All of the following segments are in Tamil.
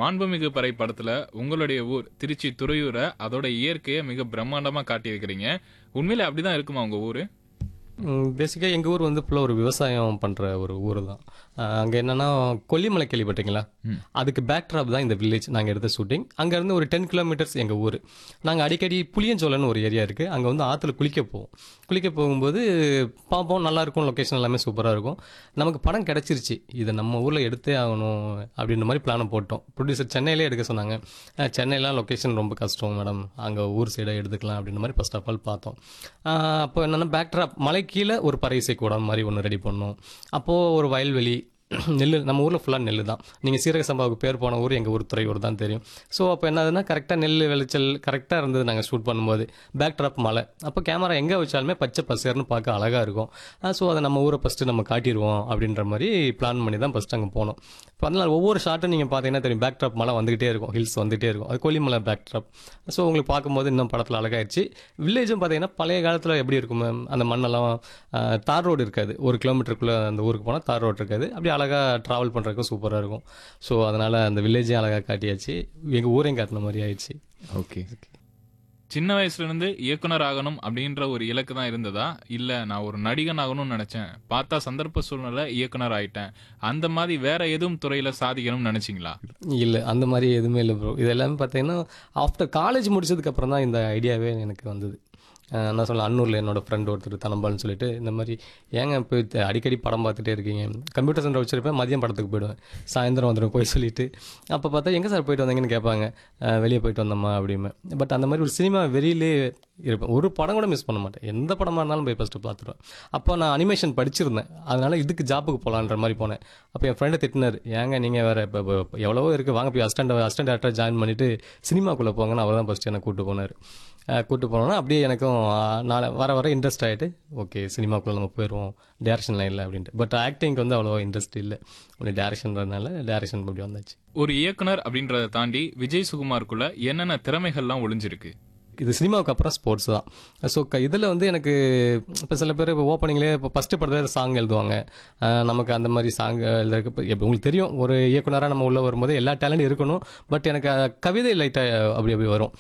மாண்புமிகு பறை படத்துல உங்களுடைய ஊர் திருச்சி துறையூரை அதோட இயற்கையை மிக பிரம்மாண்டமா காட்டியிருக்கிறீங்க உண்மையிலே அப்படிதான் இருக்குமா உங்க ஊரு பேசிக்காக எங்கள் ஊர் வந்து ஃபுல்லாக ஒரு விவசாயம் பண்ணுற ஒரு ஊர் தான் அங்கே என்னன்னா கொல்லிமலை கேள்விப்பட்டீங்களா அதுக்கு பேக் ட்ராப் தான் இந்த வில்லேஜ் நாங்கள் எடுத்த ஷூட்டிங் அங்கேருந்து ஒரு டென் கிலோமீட்டர்ஸ் எங்கள் ஊர் நாங்கள் அடிக்கடி புளியஞ்சோலன்னு ஒரு ஏரியா இருக்குது அங்கே வந்து ஆற்றுல குளிக்க போவோம் குளிக்க போகும்போது பார்ப்போம் நல்லா இருக்கும் லொக்கேஷன் எல்லாமே சூப்பராக இருக்கும் நமக்கு படம் கிடச்சிருச்சு இதை நம்ம ஊரில் எடுத்தே ஆகணும் அப்படின்ற மாதிரி பிளானை போட்டோம் ப்ரொடியூசர் சென்னையிலே எடுக்க சொன்னாங்க அஹ் சென்னையிலாம் லொக்கேஷன் ரொம்ப கஷ்டம் மேடம் அங்கே ஊர் சைடை எடுத்துக்கலாம் அப்படின்ற மாதிரி ஃபர்ஸ்ட் ஆஃப் ஆல் பார்த்தோம் அஹ் அப்போ என்னென்னா பேக்ட்ராப் மலை கீழே ஒரு பறைசை கூடம் மாதிரி ஒன்று ரெடி பண்ணோம் அப்போது ஒரு வயல்வெளி நெல் நம்ம ஊரில் ஃபுல்லாக நெல் தான் நீங்கள் சீரக சம்பாவுக்கு பேர் போன ஊர் எங்கள் ஊர் துறையூர் தான் தெரியும் ஸோ அப்போ என்னதுன்னா கரெக்டாக நெல் விளைச்சல் கரெக்டாக இருந்தது நாங்கள் ஷூட் பண்ணும்போது பேக் ட்ராப் மலை அப்போ கேமரா எங்கே வச்சாலுமே பச்சை பசேர்னு பார்க்க அழகாக இருக்கும் ஸோ அதை நம்ம ஊரை ஃபஸ்ட்டு நம்ம காட்டிடுவோம் அப்படின்ற மாதிரி பிளான் பண்ணி தான் ஃபஸ்ட்டு அங்கே போனோம் இப்போ அதனால் ஒவ்வொரு ஷாட்டும் நீங்கள் பார்த்தீங்கன்னா தெரியும் பேக் ட்ராப் மலை வந்துகிட்டே இருக்கும் ஹில்ஸ் வந்துகிட்டே இருக்கும் அது கொல்லிமலை பேக் ட்ராப் ஸோ உங்களுக்கு பார்க்கும்போது இன்னும் படத்தில் அழகாயிருச்சு வில்லேஜும் பார்த்தீங்கன்னா பழைய காலத்தில் எப்படி இருக்கும் ma'am? அந்த மண்ணெல்லாம் ஆஹ், தார் ரோடு இருக்காது ஒரு கிலோமீட்டருக்குள்ளே அந்த ஊருக்கு போனால் தார் ரோடு இருக்காது அப்படி அழகாக ட்ராவல் பண்ணுறதுக்கும் சூப்பராக இருக்கும் ஸோ அதனால் அந்த வில்லேஜையும் அழகாக காட்டியாச்சு எங்கள் ஊரையும் காட்டின மாதிரி ஆயிடுச்சு ஓகே சின்ன வயசுல இருந்து இயக்குனர் ஆகணும் அப்படின்ற ஒரு இலக்கு தான் இருந்ததா இல்ல நான் ஒரு நடிகன் ஆகணும்னு நினைச்சேன் பார்த்தா சந்தர்ப்ப சூழ்நிலை இயக்குனர் ஆயிட்டேன் அந்த மாதிரி வேற எதுவும் துறையில சாதிக்கணும்னு நினைச்சீங்களா இல்லை அந்த மாதிரி எதுவுமே இல்லை ப்ரோ இது எல்லாமே பார்த்தீங்கன்னா ஆஃப்டர் காலேஜ் முடிச்சதுக்கு அப்புறம் தான் இந்த ஐடியாவே எனக்கு வந்தது அஹ் நான் சொல்ல அன்னூரில் என்னோட ஃப்ரெண்ட் ஒருத்தர் தனம்பால்னு சொல்லிட்டு இந்த மாதிரி ஏங்க போய் த- அடிக்கடி படம் பார்த்துட்டே இருக்கீங்க கம்ப்யூட்டர் சென்டர் வச்சிருப்பேன் மதியம் படத்துக்கு போயிடுவேன் சாயந்தரம் வந்துடும் போய் சொல்லிட்டு அப்போ பார்த்தா எங்கே சார் போயிட்டு வந்தீங்கன்னு கேட்பாங்க அஹ் வெளியே போயிட்டு வந்தோம்மா அப்படிமே பட் அந்த மாதிரி ஒரு சினிமா வெறியிலே இருப்பேன் ஒரு படம் கூட மிஸ் பண்ண மாட்டேன் எந்த படமாக இருந்தாலும் போய் ஃபஸ்ட்டு பார்த்துருவேன் அப்போ நான் அனிமேஷன் படிச்சிருந்தேன் அதனால இதுக்கு ஜாப்புக்கு போகலான்ற மாதிரி போனேன் அப்போ என் ஃப்ரெண்டு திட்டினார் ஏங்க நீங்கள் வேறு இப்போ இப்போ எவ்வளவோ இருக்குது வாங்க போய் அஸ்டண்ட் அஸ்டண்ட் டேரக்டர் ஜாயின் பண்ணிவிட்டு சினிமாக்குள்ளே போங்கன்னு அவர் தான் ஃபஸ்ட்டு என்னை கூப்பிட்டு போனார் கூப்பிட்டு போனோன்னா அப்படியே எனக்கும் ஆஹ், நாளை வர வர இன்ட்ரெஸ்ட் ஆகிட்டு ஓகே சினிமாக்குள்ளே நம்ம போயிடுவோம் டேரக்ஷன் லைனில் அப்படின்ட்டு பட் ஆக்டிங்க்கு வந்து அவ்வளோ இன்ட்ரெஸ்ட் இல்லை ஒன்று டேரக்ஷன்றதுனால டேரக்ஷன் அப்படி வந்தாச்சு ஒரு இயக்குனர் அப்படின்றத தாண்டி விஜய் சுகுமாருக்குள்ள என்னென்ன திறமைகள்லாம் ஒளிஞ்சிருக்கு இது சினிமாவுக்கு அப்புறம் ஸ்போர்ட்ஸ் தான் ஸோ இதில் வந்து எனக்கு இப்போ சில பேர் இப்போ ஓப்பனிங்லேயே இப்போ ஃபஸ்ட்டு படத்தில் சாங் எழுதுவாங்க அஹ் நமக்கு அந்த மாதிரி சாங் எழுதுறதுக்கு இப்போ இப்போ உங்களுக்கு தெரியும் ஒரு இயக்குனராக நம்ம உள்ளே வரும்போது எல்லா டேலண்ட் இருக்கணும் பட் எனக்கு அஹ், கவிதை லைட்டாக அப்படி அப்படி வரும்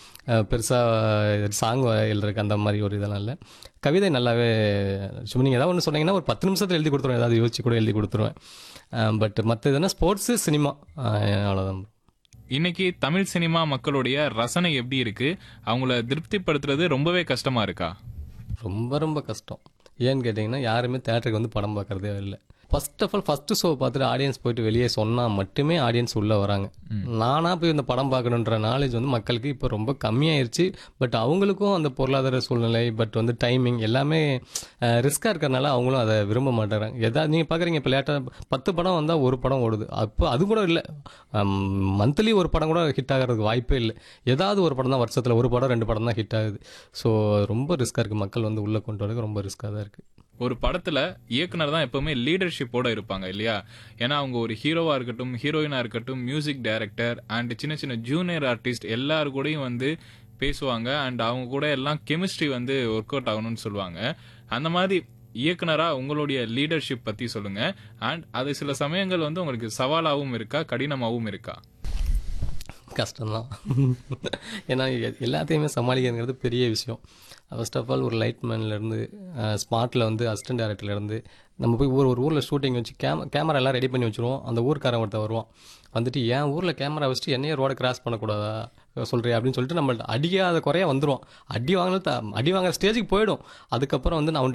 பெருசாக சாங் எழுதுறதுக்கு அந்த மாதிரி ஒரு இதெல்லாம் இல்லை கவிதை நல்லாவே சும்மா நீங்கள் ஏதாவது ஒன்று சொன்னீங்கன்னா ஒரு பத்து நிமிஷத்தில் எழுதி கொடுத்துருவேன் ஏதாவது யோசிச்சு கூட எழுதி கொடுத்துருவேன் பட் மற்ற இதுனா ஸ்போர்ட்ஸு சினிமா அவ்வளோதான் இன்னைக்கு தமிழ் சினிமா மக்களுடைய ரசனை எப்படி இருக்கு அவங்கள திருப்திப்படுத்துறது ரொம்பவே கஷ்டமா இருக்கா ரொம்ப ரொம்ப கஷ்டம் ஏன்னு கேட்டிங்கன்னா யாருமே தேட்டருக்கு வந்து படம் பார்க்கறதே இல்லை first of all first show பார்த்துட்டு ஆடியன்ஸ் போயிட்டு வெளியே சொன்னால் மட்டுமே ஆடியன்ஸ் உள்ளே வராங்க நானாக போய் இந்த படம் பார்க்கணுன்ற நாலேஜ் வந்து மக்களுக்கு இப்போ ரொம்ப கம்மியாயிருச்சு பட் அவங்களுக்கும் அந்த பொருளாதார சூழ்நிலை பட் வந்து டைமிங் எல்லாமே ரிஸ்க்காக இருக்கிறனால அவங்களும் அதை விரும்ப மாட்டேறாங்க எதாவது நீங்கள் பார்க்குறீங்க இப்போ லேட்டாக பத்து படம் வந்தால் ஒரு படம் ஓடுது அப்போ அது கூட இல்லை மந்த்லி ஒரு படம் கூட ஹிட் ஆகிறதுக்கு வாய்ப்பே இல்லை ஏதாவது ஒரு படம் தான் வருஷத்தில் ஒரு படம் ரெண்டு படம் தான் ஹிட் ஆகுது ஸோ ரொம்ப ரிஸ்க்காக இருக்குது மக்கள் வந்து உள்ளே கொண்டு வரதுக்கு ரொம்ப ரிஸ்க்காக தான் இருக்குது ஒரு படத்துல இயக்குனர் தான் எப்பவுமே லீடர்ஷிப்போட இருப்பாங்க இல்லையா ஏன்னா அவங்க ஒரு ஹீரோவா இருக்கட்டும் ஹீரோயினா இருக்கட்டும் மியூசிக் டைரக்டர் அண்ட் சின்ன சின்ன ஜூனியர் ஆர்டிஸ்ட் எல்லாரு கூடயும் வந்து பேசுவாங்க அண்ட் அவங்க கூட எல்லாம் கெமிஸ்ட்ரி வந்து ஒர்க் அவுட் ஆகணும்னு சொல்லுவாங்க அந்த மாதிரி இயக்குனரா உங்களுடைய லீடர்ஷிப் பத்தி சொல்லுங்க அண்ட் அது சில சமயங்கள் வந்து உங்களுக்கு சவாலாவும் இருக்கா கடினமாவும் இருக்கா கஷ்டம்தான் ஏன்னா எ- எல்லாத்தையுமே சமாளிக்கிறதுங்கிறது பெரிய விஷயம் ஃபர்ஸ்ட் ஆஃப் ஆல் ஒரு லைட்மேன்லேருந்து ஸ்மார்ட்டில் வந்து அசிஸ்டன்ட் டேரக்டர்லேருந்து நம்ம போய் ஊர் ஒரு ஊரில் ஷூட்டிங் வச்சு கேம கேமரா எல்லாம் ரெடி பண்ணி வச்சுருவோம் அந்த ஊர்க்காரன் ஒருத்தன் வருவான் வந்துட்டு என் ஊரில் கேமரா வச்சுட்டு என்னையே ரோடை கிராஸ் பண்ணக்கூடாதா சொல்கிறேன் அப்படின்னு சொல்லிட்டு நம்ம அடிக்காத குறையா வந்துடும் அடி வாங்கினது அடி வாங்குற ஸ்டேஜுக்கு போயிடும் அதுக்கப்புறம் வந்து நான் அவன்கிட்ட